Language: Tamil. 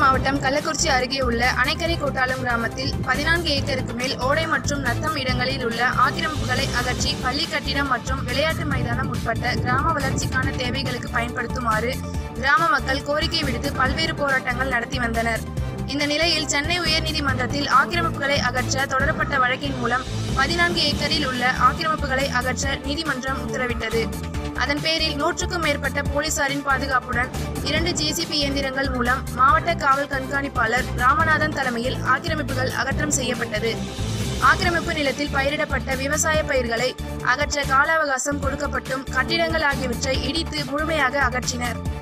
மாவட்டம் கள்ளக்குறிச்சி அருகே உள்ள அணைக்கரை கோட்டாலம் கிராமத்தில் பதினான்கு ஏக்கருக்கு மேல் ஓடை மற்றும் நத்தம் இடங்களில் உள்ள ஆக்கிரமிப்புகளை அகற்றி பள்ளி கட்டிடம் மற்றும் விளையாட்டு மைதானம் உட்பட்ட கிராம வளர்ச்சிக்கான தேவைகளுக்கு பயன்படுத்துமாறு கிராம மக்கள் கோரிக்கை விடுத்து பல்வேறு போராட்டங்கள் நடத்தி வந்தனர் இந்த நிலையில் சென்னை உயர்நீதிமன்றத்தில் ஆக்கிரமிப்புகளை அகற்ற தொடரப்பட்ட வழக்கின் மூலம் பதினான்கு ஏக்கரில் உள்ள ஆக்கிரமிப்புகளை அகற்ற நீதிமன்றம் உத்தரவிட்டது அதன் பேரில் நூற்றுக்கும் மேற்பட்ட போலீசாரின் பாதுகாப்புடன் இரண்டு ஜேசிபி இயந்திரங்கள் மூலம் மாவட்ட காவல் கண்காணிப்பாளர் ராமநாதன் தலைமையில் ஆக்கிரமிப்புகள் அகற்றம் செய்யப்பட்டது ஆக்கிரமிப்பு நிலத்தில் பயிரிடப்பட்ட விவசாய பயிர்களை அகற்ற கால அவகாசம் கொடுக்கப்பட்டும் கட்டிடங்கள் ஆகியவற்றை இடித்து முழுமையாக அகற்றினர்